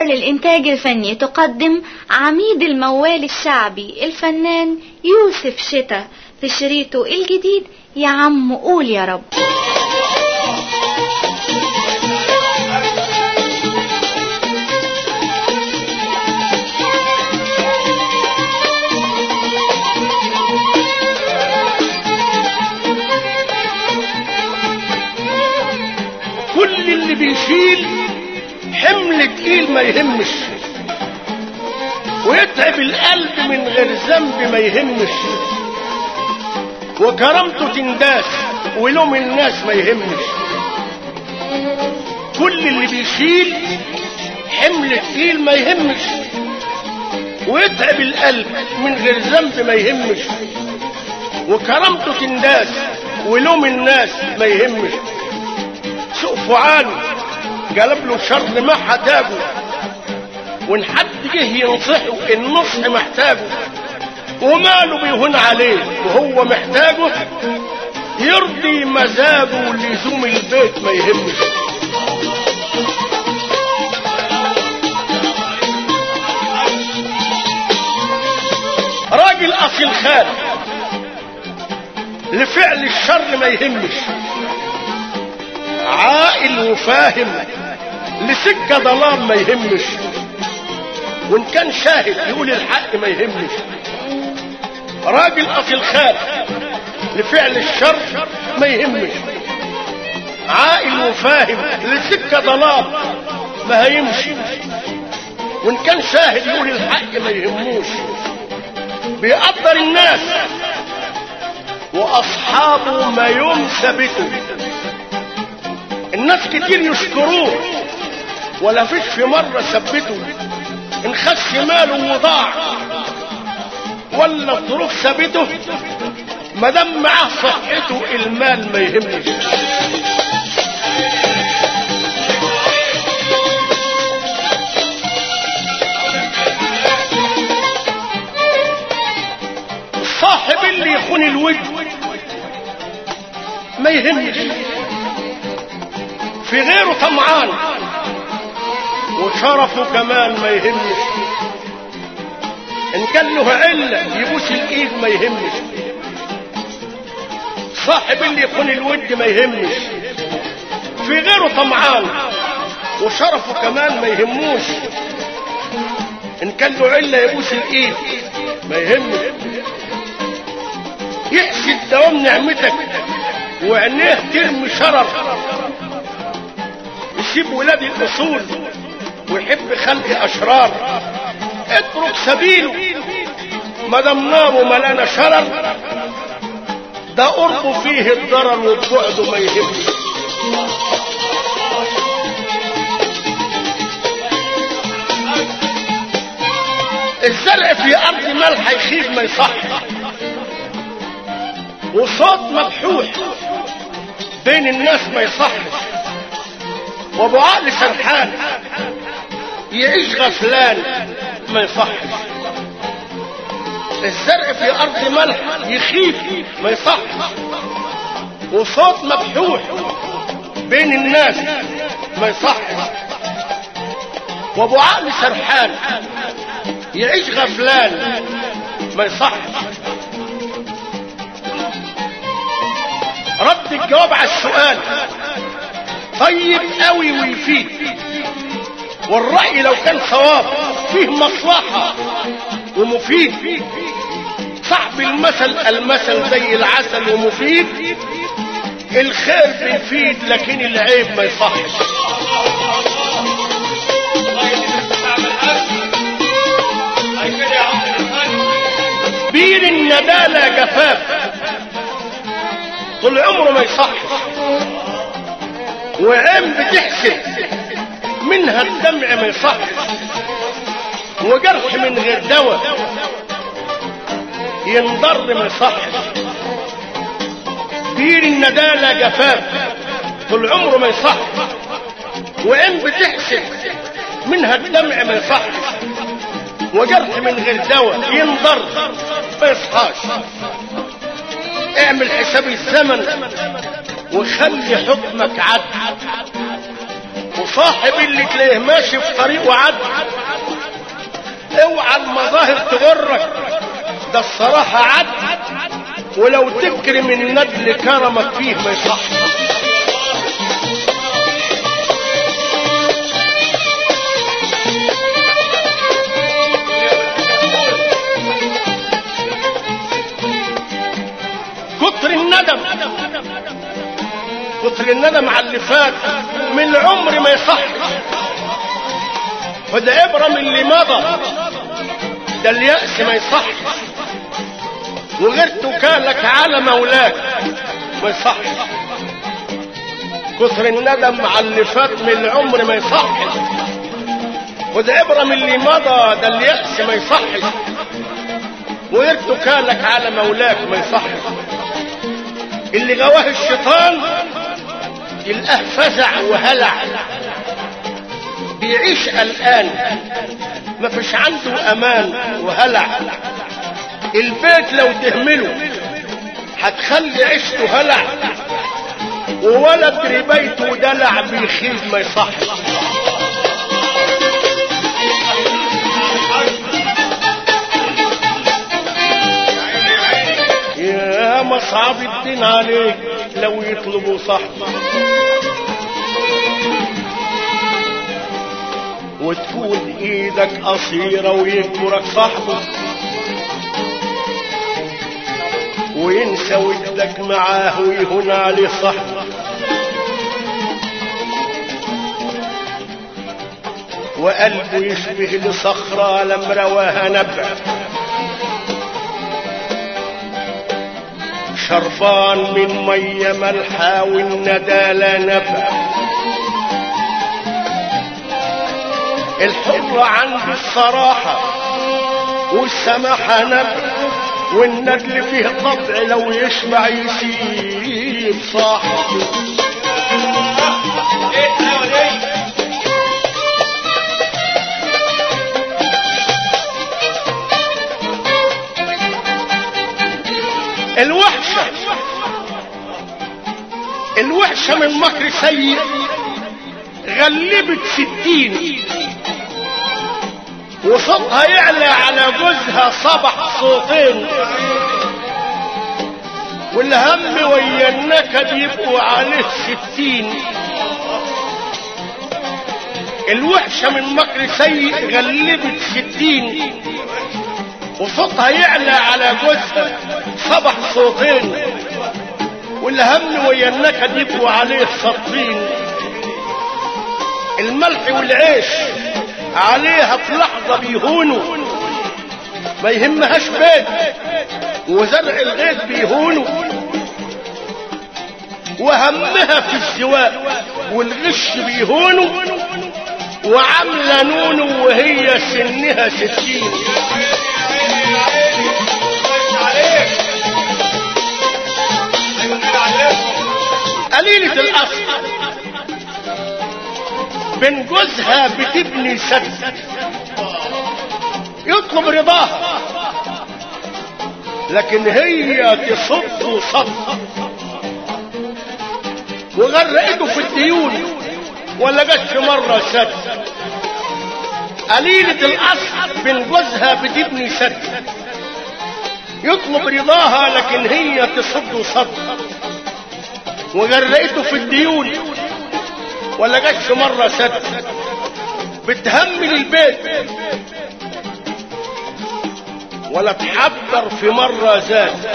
للإنتاج الفني تقدم عميد الموال الشعبي الفنان يوسف شتا في شريطه الجديد يا عم قول يا رب كل اللي بيشيل حمل تقيل ما يهمش ويتعب القلب من غير ذنب ما يهمش وكرامته تنداس ولوم الناس ما يهمش كل اللي بيشيل حمل تقيل ما يهمش ويتعب القلب من غير ذنب ما يهمش وكرامته تنداس ولوم الناس ما يهمش سوء فعاله قلب له شر ما حتاجه وان حد جه ينصحه النصح محتاجه وماله بيهون عليه وهو محتاجه يرضي مزاجه لزوم البيت ما يهمش راجل اصيل خال لفعل الشر ما يهمش عاقل وفاهم لسكة ضلال ما يهمش وان كان شاهد يقول الحق ما يهمش راجل اصيل خال لفعل الشر ما يهمش عاقل وفاهم لسكة ضلال ما هيمشي وان كان شاهد يقول الحق ما يهموش بيقدر الناس واصحابه ما يوم ثبتوا الناس كتير يشكروه ولا فيش في مرة ثبته ان خس ماله وضاع ولا الظروف ثبته ما دام معاه صحته المال ما يهمش الصاحب اللي يخون الود ما يهمش في غيره طمعان وشرفه كمان ما يهمش ان كان له علة يبوس الايد ما يهمش صاحب اللي يكون الود ما يهمش في غيره طمعان وشرفه كمان ما يهموش ان كان له علة يبوس الايد ما يهمش يحسد دوام نعمتك وعينيه ترمي شرر يسيب ولاد الاصول ويحب خلق اشرار اترك سبيله ما دام ناره ملانه شرر ده قربه فيه الضرر وبعده ما يهمش الزرع في ارض ملح يخيب ما يصح وصوت مبحوح بين الناس ما يصحش وابو عقل سرحان يعيش غفلان ما يصحش الزرع في ارض ملح يخيف ما يصحش وصوت مبحوح بين الناس ما يصحش وابو عقل سرحان يعيش غفلان ما يصحش رد الجواب على السؤال طيب قوي ويفيد والرأي لو كان صواب فيه مصلحة ومفيد صعب المثل المثل زي العسل ومفيد الخير بيفيد لكن العيب ما يصحش بير الندالة جفاف طول عمره ما يصحش وعين بتحسد منها الدمع ما يصحش وجرح من غير دواء ينضر ما يصحش بير الندالة جفاف طول عمره ما يصحش وعين بتحسد منها الدمع ما يصحش وجرح من غير دواء ينضر ما يصحاش اعمل حساب الزمن وخلي حكمك عدل وصاحب اللي تلاقيه ماشي في طريق وعد اوعى المظاهر تغرك ده الصراحة عد ولو تكرم الندل كرمك فيه ما يصح كتر الندم كتر الندم على اللي فات من العمر ما يصح وده عبرة من اللي مضى ده اليأس ما يصح وغير توكالك على مولاك ما يصح كتر الندم على اللي فات من العمر ما يصح وده عبرة من اللي مضى ده اليأس ما يصح وغير توكالك على مولاك ما يصح اللي غواه الشيطان يلقاه فزع وهلع بيعيش قلقان ما فيش عنده امان وهلع البيت لو تهمله هتخلي عيشته هلع وولد ربيته دلع بيخيب ما يصح يا مصعب الدين عليك لو يطلبوا صاحبي وتكون ايدك قصيرة ويكبرك صاحبه وينسى ودك معاه ويهون عليه صاحبه وقلبه يشبه لصخرة لم رواها نبع شربان من مية ملحة والندى لا نبع الحرة عند الصراحة والسماحة نبع والندل فيه طبع لو يشبع يسيب صاحبه الوحشة الوحشة من مكر سيء غلبت ستين وصوتها يعلى على جوزها صبح صوتين والهم ويا النكد يبقوا عليه ستين الوحشة من مكر سيء غلبت ستين وصوتها يعلى على جوزها صبح صوتين والهم ويا النكد يبقوا عليه سطين الملح والعيش عليها في لحظة بيهونوا ما يهمهاش بيت وزرع الغيث بيهونوا وهمها في الزواء والغش بيهونوا وعاملة نونو وهي سنها ستين قليلة الأصل بين جوزها بتبني سد يطلب رضاها لكن هي تصد صد وغرقته في الديون ولا جاتش مرة سد قليلة الأصل بين جوزها بتبني سد يطلب رضاها لكن هي تصد صد وغرقته في الديون ولا جاتش مرة سد بتهمل البيت ولا تحضر في مرة زاد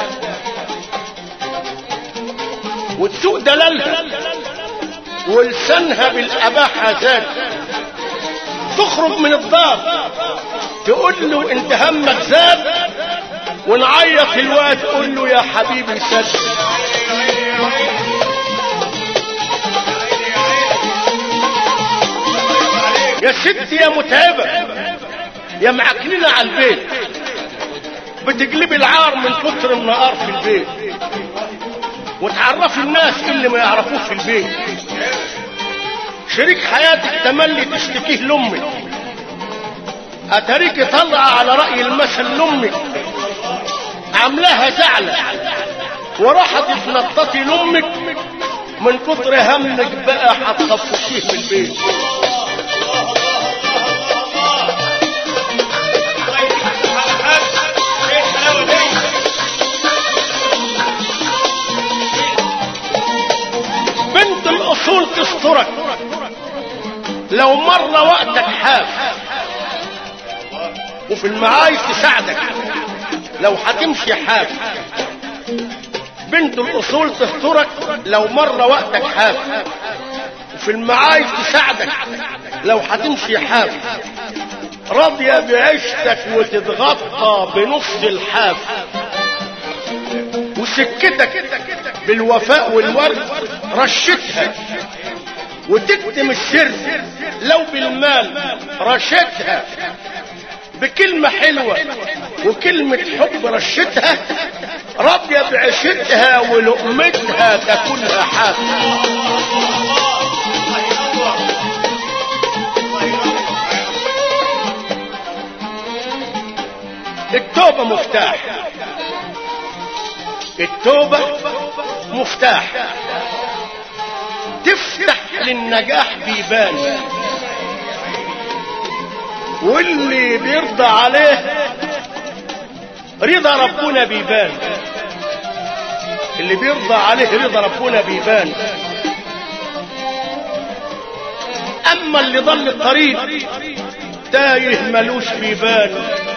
وتسوق دلالها ولسانها بالأباحة زاد تخرج من الدار تقول له انت همك زاد ونعيط الوقت تقول له يا حبيبي سد يا ست يا متعبة يا معكنينة على البيت بتقلبي العار من كتر النهار في البيت وتعرفي الناس اللي ما يعرفوه في البيت شريك حياتك تملي تشتكيه لامك اتاريك طلع على رأي المثل لامك عاملاها زعلة وراحت تنططي لامك من كتر همك بقى هتطفشيه من البيت بنت الاصول تسترك لو مرة وقتك حاف وفي المعايش تساعدك لو هتمشي حاف بنت الاصول تسترك لو مرة وقتك حاف وفي المعايش تساعدك لو هتمشي حاف راضية بعيشتك وتتغطى بنص الحاف وسكتك بالوفاء والورد رشتها وتكتم السر لو بالمال رشتها بكلمة حلوة وكلمة حب رشتها راضية بعيشتها ولقمتها تاكلها حافة التوبة مفتاح التوبة مفتاح تفتح للنجاح بيبان واللي بيرضى عليه رضا ربنا بيبان اللي بيرضى عليه رضا ربنا بيبان اما اللي ضل الطريق تايه ملوش بيبان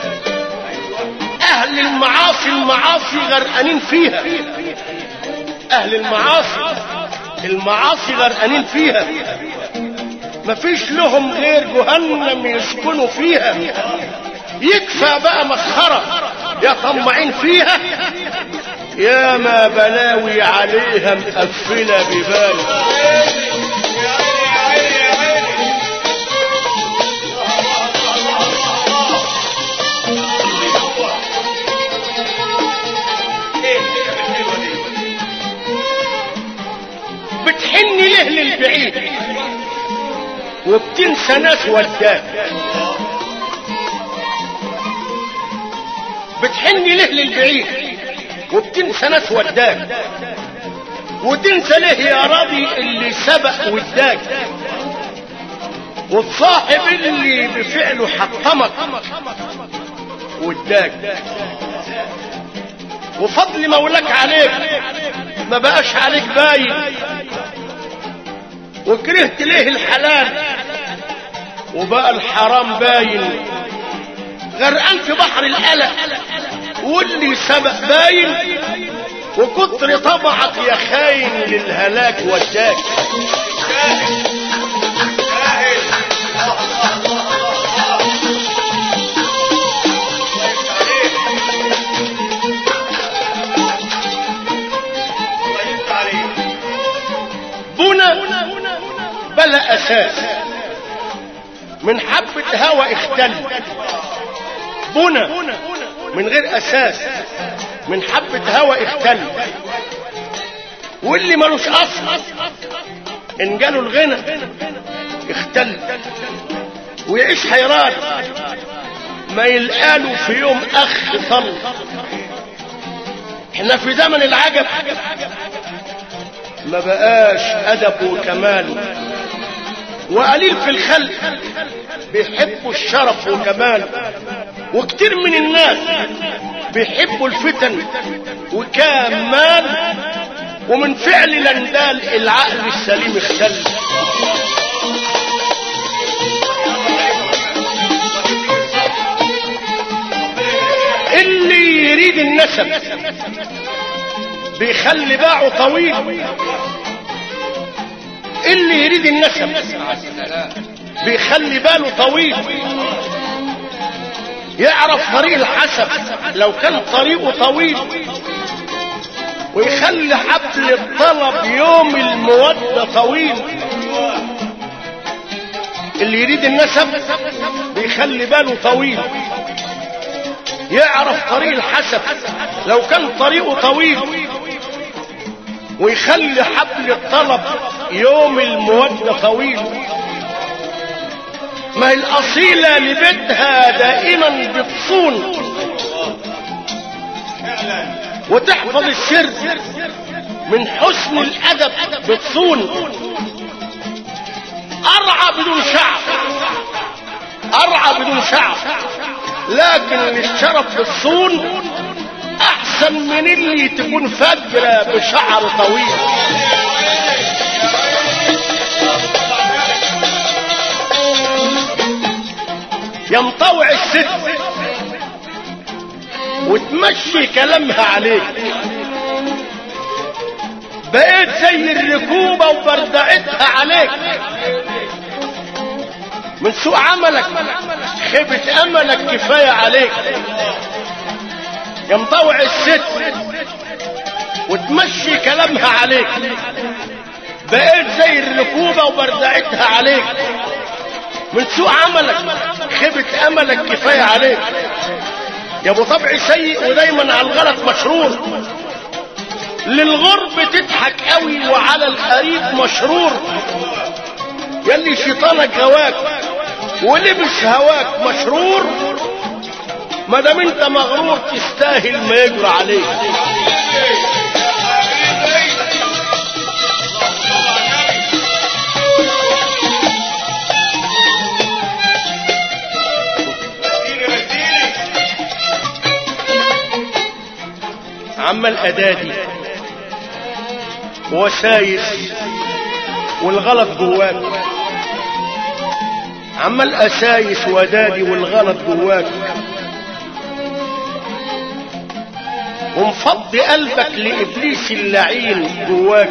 اهل المعاصي المعاصي غرقانين فيها اهل المعاصي المعاصي غرقانين فيها مفيش لهم غير جهنم يسكنوا فيها يكفى بقى مسخرة يا طمعين فيها يا ما بلاوي عليها مقفلة ببال بتحن ليه للبعيد وبتنسى ناس وداك بتحن ليه للبعيد وبتنسى ناس وداك وتنسى ليه يا راضي اللي سبق وداك وتصاحب اللي بفعله حطمك وداك وفضل مولاك عليك ما بقاش عليك باين وكرهت ليه الحلال وبقى الحرام باين غرقان في بحر القلق واللي سبق باين وكتر طبعك يا خاين للهلاك وداك بنا بلا اساس من حبة هوا اختل بنا من غير اساس من حبة هوا اختل واللي ملوش اصل ان جاله الغنى اختل ويعيش حيران ما يلقاله في يوم اخ طل احنا في زمن العجب ما بقاش ادب وكمال وقليل في الخلق بيحبوا الشرف والجمال وكتير من الناس بيحبوا الفتن وكمال ومن فعل الاندال العقل السليم اختل اللي يريد النسب بيخلي باعه طويل اللي يريد النسب بيخلي باله طويل يعرف طريق الحسب لو كان طريقه طويل ويخلي حبل الطلب يوم المودة طويل اللي يريد النسب بيخلي باله طويل يعرف طريق الحسب لو كان طريقه طويل ويخلي حبل الطلب يوم المودة طويل ما هي الأصيلة لبيتها دائما بتصون وتحفظ السر من حسن الادب بتصون ارعى بدون شعر ارعى بدون شعر لكن الشرف بالصون احسن من اللي تكون فجرة بشعر طويل ينطوع الست وتمشي كلامها عليك بقيت زي الركوبة وبردعتها عليك من سوء عملك خيبة املك كفاية عليك ينطوع الست وتمشي كلامها عليك بقيت زي الركوبة وبردعتها عليك من سوء عملك خيبة املك كفاية عليك يا ابو طبع سيء ودايما على الغلط مشرور للغرب تضحك قوي وعلى القريب مشرور يلي شيطانك هواك ولبس هواك مشرور ما دام انت مغرور تستاهل ما يجرى عليك عمال ادادي وسايس والغلط جواك عمال اسايس ودادي والغلط جواك ومفضي قلبك لابليس اللعين جواك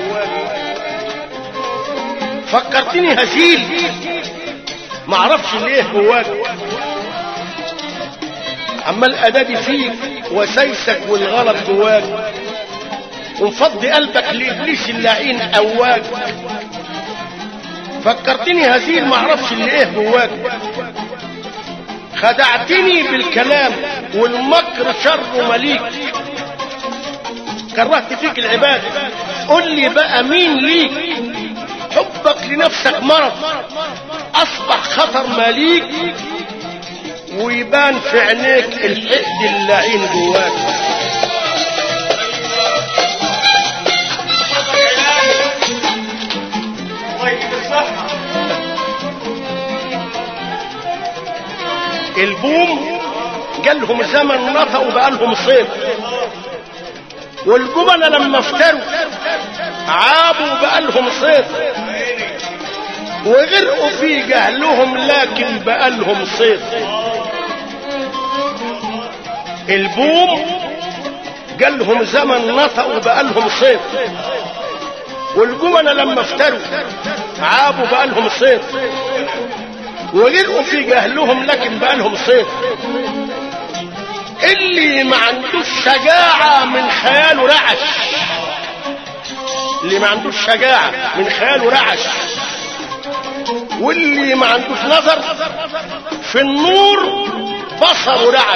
فكرتني هزيل معرفش ليه جواك عمال ادادي فيك وسيسك والغلط جواك ومفضي قلبك لابليس اللعين قواك فكرتني هزيل معرفش اللي ايه جواك خدعتني بالكلام والمكر شر مليك كرهت فيك العباد قل لي بقى مين ليك حبك لنفسك مرض اصبح خطر ماليك ويبان في عينيك الحقد اللعين جواك البوم جالهم زمن نطقوا بقالهم صيف والجبنة لما افتروا عابوا بقالهم صيف وغرقوا في جهلهم لكن بقالهم صيف البوم جالهم زمن نطقوا بقالهم صيف والجبنة لما افتروا عابوا بقالهم صيف وغرقوا في جهلهم لكن بقالهم صيف اللي ما عندوش شجاعة من خياله رعش اللي ما عندوش شجاعة من خياله رعش واللي ما عندوش نظر في النور بصره رعش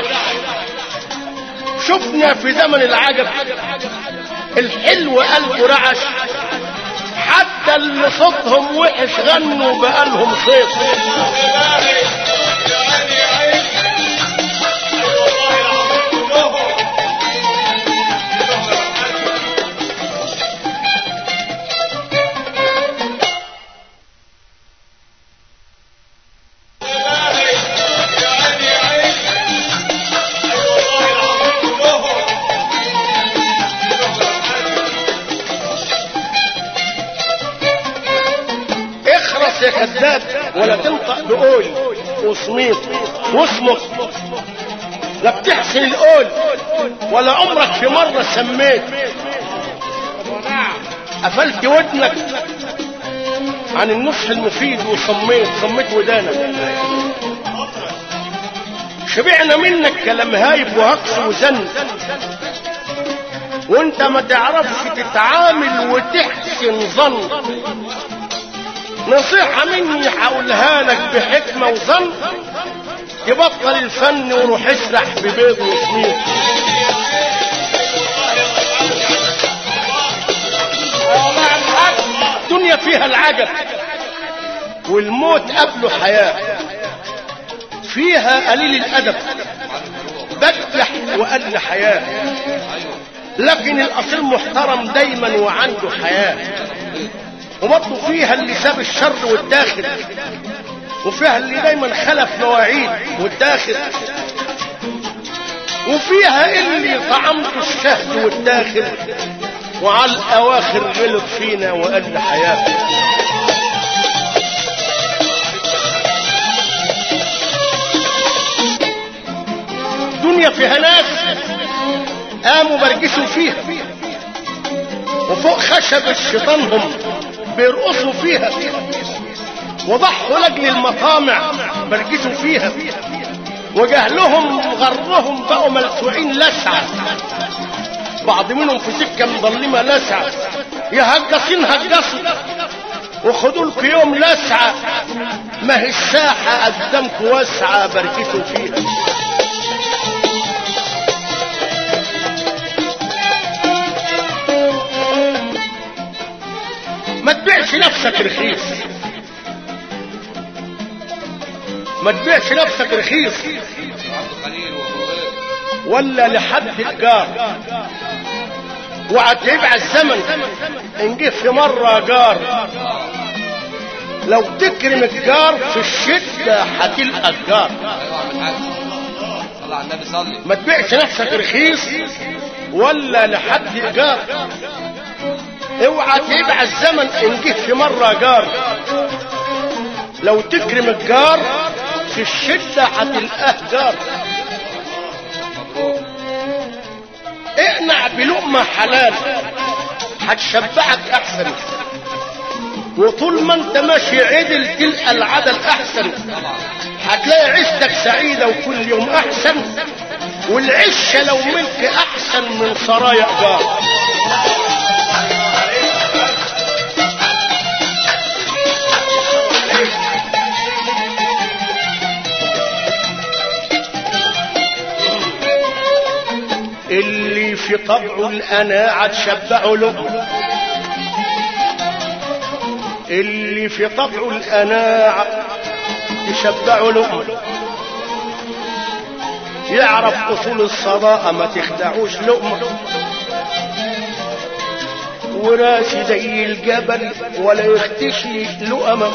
شفنا في زمن العجب الحلو قلبه رعش حتى اللي صوتهم وحش غنوا بقالهم صيت اخرس يا كذاب ولا تنطق بقول وصميت واصمت لا بتحسن القول ولا عمرك في مرة سميت قفلت ودنك عن النصح المفيد وصميت صميت ودانك شبعنا منك كلام هايب وهقص وزن وانت ما تعرفش تتعامل وتحسن ظن نصيحة مني هقولها لك بحكمة وظن تبطل الفن وروح اسرح ببيض وسمير الدنيا فيها العجب والموت قبله حياة فيها قليل الأدب بجح وقل حياة لكن الاصيل محترم دايما وعنده حياه وبرضه فيها اللي ساب الشر والداخل وفيها اللي دايما خلف مواعيد والداخل وفيها اللي طعمته الشهد والداخل وعلى الاواخر غلط فينا وقال حياه دنيا فيها ناس قاموا برجسوا فيها وفوق خشب شيطانهم بيرقصوا فيها وضحوا لاجل المطامع برجسوا فيها وجهلهم غرهم بقوا ملسوعين لسعة بعض منهم في سكة مظلمة لسعة يا هجصين هجصوا وخدوا لكم يوم لسعة ما هي الساحة قدامكم واسعة بركتوا فيها ما تبيعش نفسك رخيص ما تبيعش نفسك رخيص ولا لحد الجار وهتبع الزمن ان جه في مره جار لو تكرم الجار في الشده هتلقى الجار صلى على النبي صلي ما تبيعش نفسك رخيص ولا لحد الجار اوعى تبع الزمن ان جه في مره جار لو تكرم الجار في الشده هتلقاه جار اقنع بلقمه حلال هتشبعك احسن وطول ما انت ماشي عدل تلقى العدل احسن هتلاقي عيشتك سعيده وكل يوم احسن والعشه لو ملك احسن من سرايا جار اللي في طبعه الأناعة تشبعه له اللي في طبعه الأناعة تشبعه له يعرف أصول الصداقة ما تخدعوش لقمة وراسي زي الجبل ولا يختشي لقمة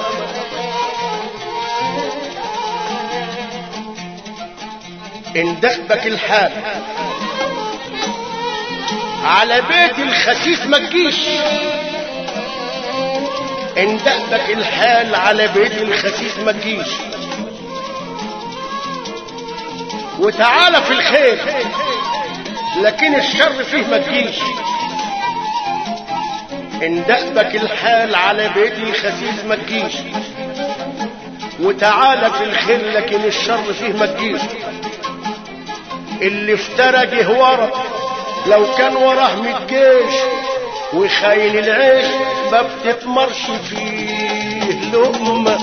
إن دأبك الحال على بيت الخسيس ما تجيش ان دأبك الحال على بيت الخسيس ما تجيش وتعالى في الخير لكن الشر فيه ما تجيش ان دأبك الحال على بيت الخسيس ما تجيش وتعالى في الخير لكن الشر فيه ما تجيش اللي افترى جه ورا لو كان وراه ميت جيش وخاين العيش ما بتتمرش فيه لقمة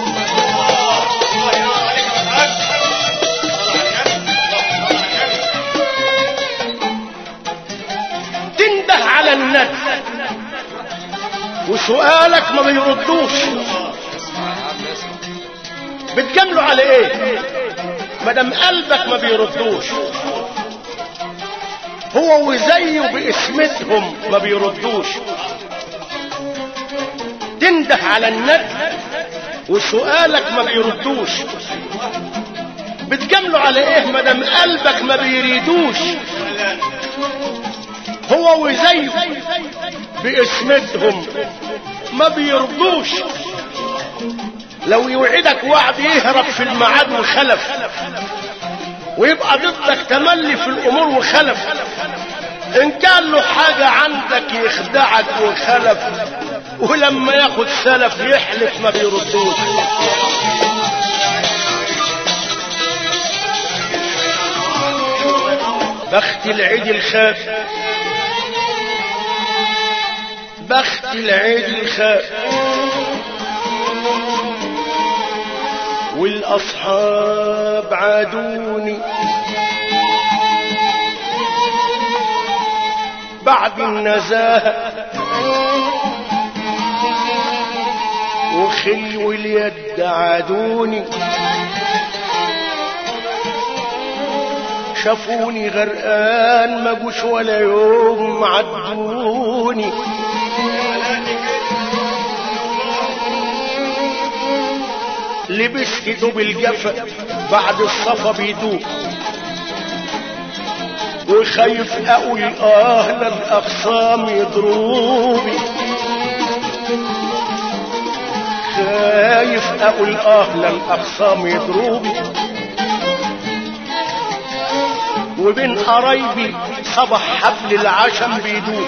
تنده على الند وسؤالك ما بيردوش بتجاملوا على ايه مادام قلبك ما بيردوش هو وزيه باسمتهم ما بيردوش تنده على الند وسؤالك ما بيردوش بتجاملوا على ايه مادام قلبك ما بيريدوش هو وزيه باسمتهم ما بيرضوش لو يوعدك وعد يهرب في الميعاد وخلف ويبقى ضدك تملي في الامور وخلف ان كان له حاجة عندك يخدعك وخلف ولما ياخد سلف يحلف ما بيردوش بخت العيد الخاف بخت العيد الخاف والاصحاب عادوني بعد النزاهة وخلو اليد عادوني شافوني غرقان ما جوش ولا يوم عدوني لبست دوب الجفا بعد الصفا بيدوب وخايف اقول اه للاخصام يضروبي خايف اقول اه للاخصام يضروبي وبين قرايبي صبح حبل العشم بيدوب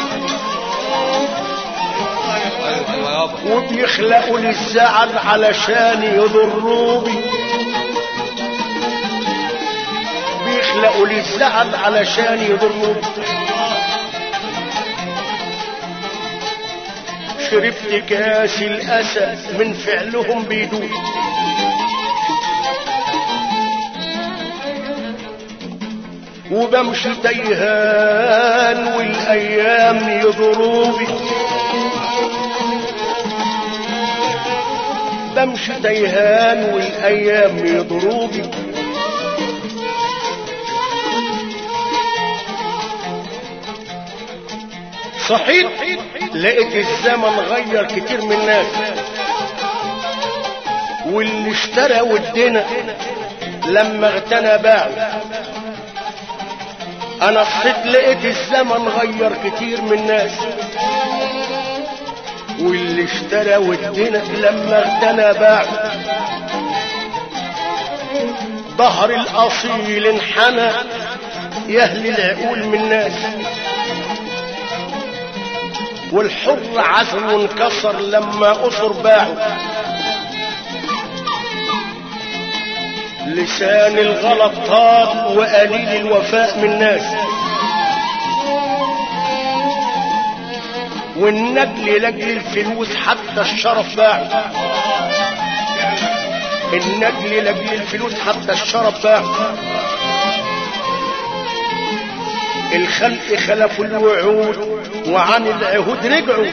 ايوه ايوه يابا وبيخلقوا لي الزعل علشان يضروا بي بيخلقوا لي الزعل علشان يضروا بي شربت كاس الأسى من فعلهم بيدوب وبمشي تيهان والأيام يضروا بي بمشي تيهان والايام يضروبي صحيح لقيت الزمن غير كتير من الناس واللي اشترى وادنا لما اغتنى باع انا صحيت لقيت الزمن غير كتير من الناس واللي اشترى وادنا لما اغتنى باع ظهر الاصيل انحنى يهلي العقول من الناس والحر عزم انكسر لما اسر باعوا لسان الغلط طاق وقليل الوفاء من الناس والنجل لاجل الفلوس حتى الشرف باع النجل لاجل الفلوس حتى الشرف باع الخلق خلفوا الوعود وعن العهود رجعوا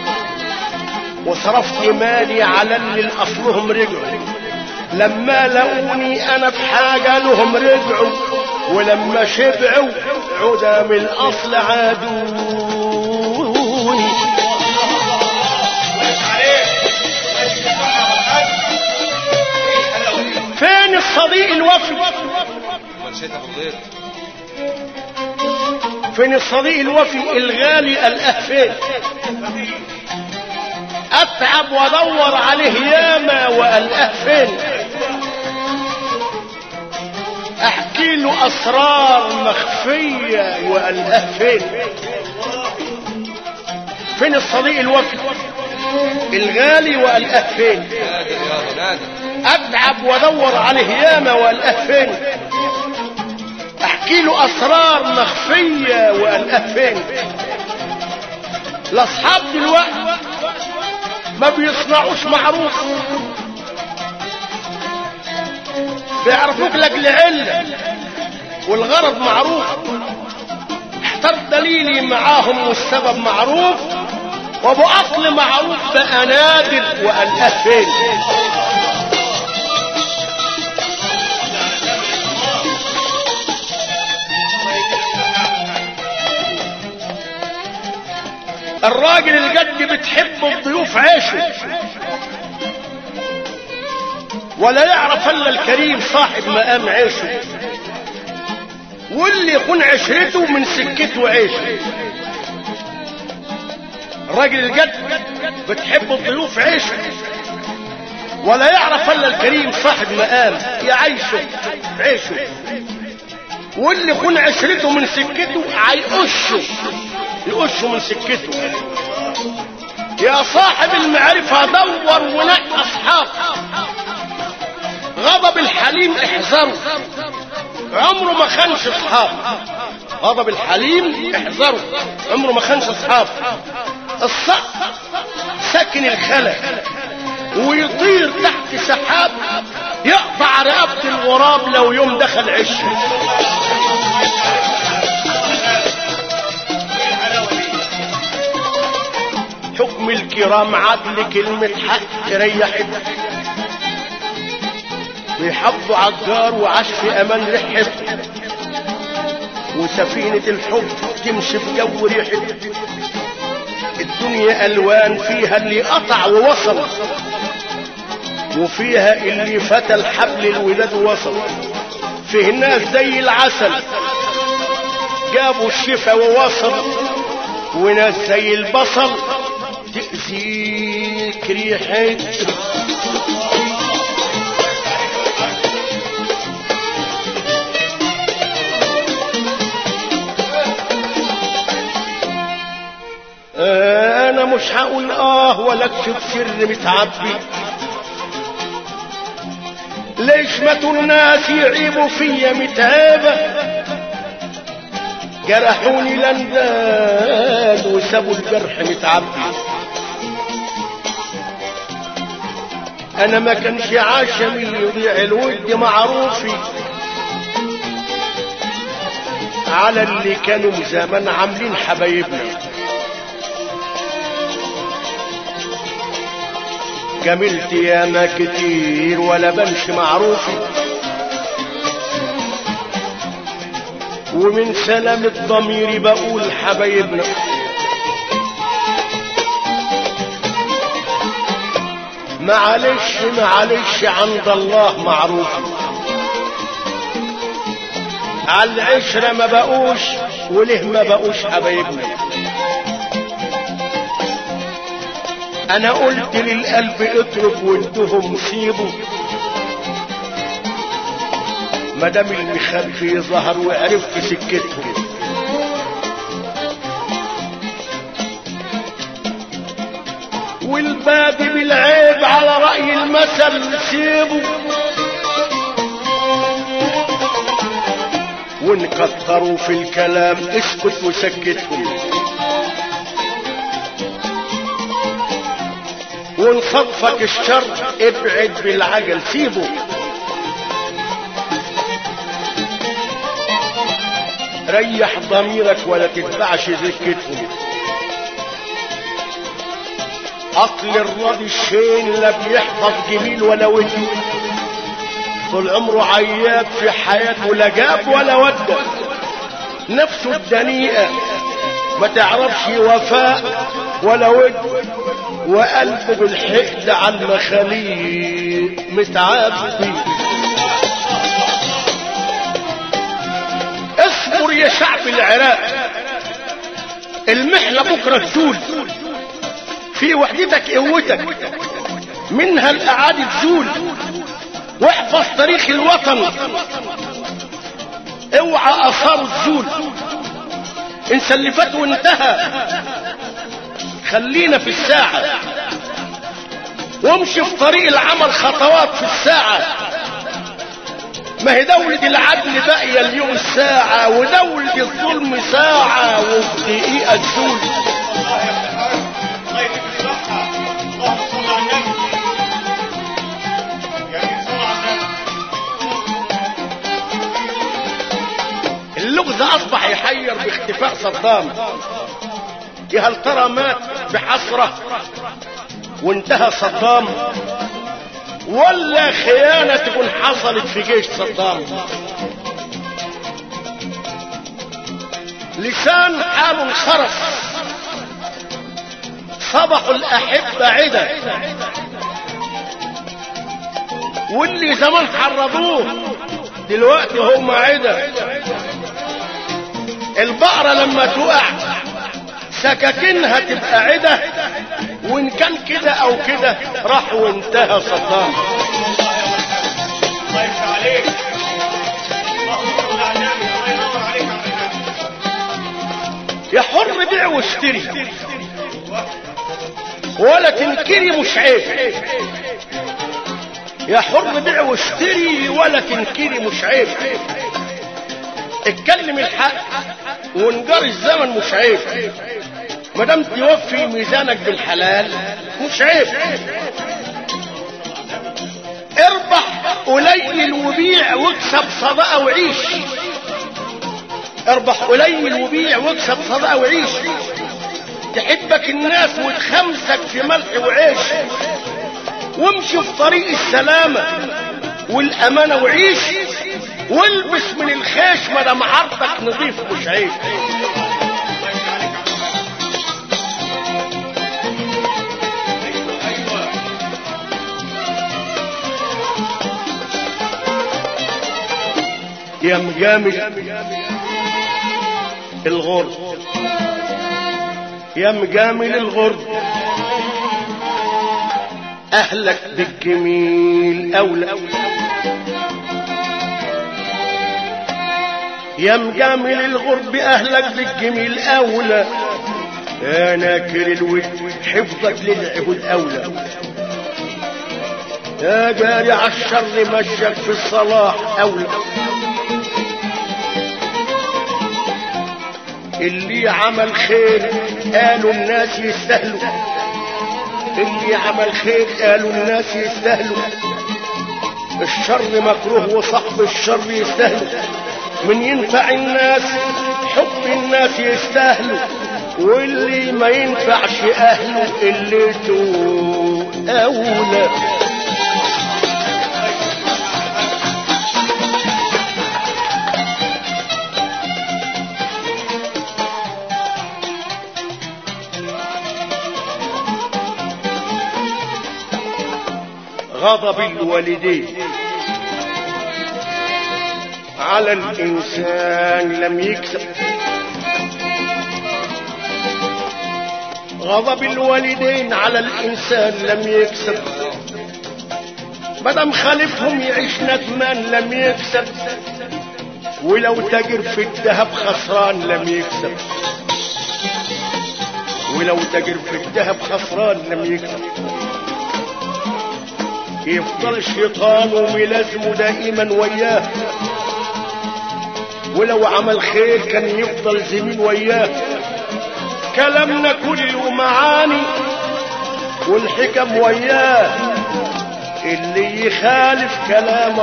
وصرفت مالي على اللي الاصلهم رجعوا لما لقوني انا في حاجه لهم رجعوا ولما شبعوا عدام الاصل عادوني فين الصديق الوفي مشيت ابو الغيط فين الصديق الوفي الغالي الأهفين أتعب وأدور عليه ياما وألأهفين أحكي له أسرار مخفية وألأهفين فين الصديق الوفي الغالي وألأهفين نادر يابا نادر اتعب وادور عليه ياما والافين احكي له اسرار مخفيه والافين الاصحاب دلوقتي ما بيصنعوش معروف بيعرفوك لاجل عله والغرض معروف احتر دليلي معاهم والسبب معروف وابو اصل معروف بقى نادر والافين الراجل الجد بتحب الضيوف عيشه ولا يعرف الا الكريم صاحب مقام عيشه واللي يكون عشرته من سكته عيشه الراجل الجد بتحب الضيوف عيشه ولا يعرف الا الكريم صاحب مقام يعيشه عيشه واللي يكون عشرته من سكته هيقشه يقشه من سكته يا صاحب المعرفة دور ونقي أصحاب غضب الحليم احذروا عمره ما خانش اصحاب غضب الحليم احذروا عمره ما خانش اصحاب الصقر ساكن الخلا ويطير تحت سحاب يقطع رقبة الغراب لو يوم دخل عشه حكم الكرام عدل كلمة حق ريحت بيحبوا عجار وعاش في امان رحب وسفينة الحب تمشي في جو ريحة الدنيا ألوان فيها اللي قطع ووصل وفيها اللي فتى الحبل الولاد ووصل فيه ناس زي العسل جابوا الشفا ووصل وناس زي البصل تأذيك ريحة انا مش هقول اه ولا اكشف سر متعبي ليش ماتوا الناس يعيبوا فيا متعبة جرحوني لنداد وسابوا الجرح متعبي انا ما كانش عشمي يضيع الود معروفي على اللي كانوا من زمان عاملين حبايبنا جملت ياما كتير ولا بنش معروفي ومن سلامة ضميري بقول حبايبنا معلش معلش عند الله معروف على العشرة ما بقوش وله ما بقوش حبايبنا انا قلت للقلب اترك وانتهم سيبوا مدام المخبي ظهر وعرفت سكتهم والبادي بالعيب على رأي المثل سيبه ونكتروا في الكلام اسكت وسكتهم ونصدفك الشر ابعد بالعجل سيبه ريح ضميرك ولا تتبعش ذكتهم عقل الراضي الشين لا بيحفظ جميل ولا ودي طول عمره عياب في حياته لا جاب ولا ودى نفسه الدنيئة ما تعرفش وفاء ولا ود وقلبه بالحقد على المخاليق متعبي اصبر يا شعب العراق المحنة بكرة تزول في وحدتك قوتك منها الأعادي تزول واحفظ تاريخ الوطن اوعى اثاره تزول ان سلفت وانتهى خلينا في الساعة وامشي في طريق العمل خطوات في الساعة ما هي دولة العدل باقية اليوم ساعة ودولة الظلم ساعة وفي دقيقة تزول اللغز اصبح يحير باختفاء صدام يا هل ترى مات بحسرة وانتهى صدام ولا خيانة تكون حصلت في جيش صدام لسان حال انخرس صبحوا الأحبة عدا واللي زمان حرضوه دلوقتي هم عدا البقرة لما تقع سكاكينها تبقى عدة وان كان كده او كده راح وانتهى صدام الله يفتح عليك اللهم صل على النبي الله ينور عليك يا حر بيع واشتري ولا تنكري مش عيب يا حر بيع واشتري ولا تنكري مش عيب اتكلم الحق ونجار الزمن مش عيب ما دام توفي ميزانك بالحلال مش عيب اربح قليل وبيع واكسب صدقه وعيش اربح قليل وبيع واكسب صدقه وعيش تحبك الناس وتخمسك في ملح وعيش وامشي في طريق السلامة والأمانة وعيش والبس من الخيش ما دام عرضك نظيف مش عيب يا مجامل الغرب يا مجامل الغرب اهلك بالجميل اولى يا مجامل الغرب اهلك بالجميل اولى يا ناكر الود حفظك للعبود اولى يا جاري عالشر مشيك في الصلاح اولى اللي عمل خير قالوا الناس يستاهلوا اللي عمل خير قالوا الناس يستاهلوا الشر مكروه وصاحب الشر يستاهلوا من ينفع الناس حب الناس يستاهلوا واللي ما ينفعش اهله اللي تو اولى غضب الوالدين على الإنسان لم يكسب غضب الوالدين على الإنسان لم يكسب مدام خالفهم يعيش ندمان لم يكسب ولو تاجر في الذهب خسران لم يكسب ولو تاجر في الذهب خسران لم يكسب يفضل الشيطان وملازمه دائما وياه ولو عمل خير كان يفضل زميل وياه كلامنا كله معاني والحكم وياه اللي يخالف كلام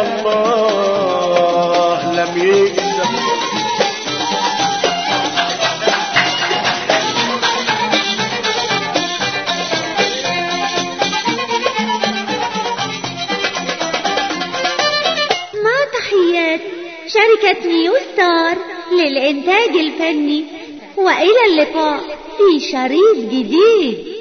الله لم يكذب مع تحيات شركة نيو ستار للإنتاج الفني وإلى اللقاء في شريط جديد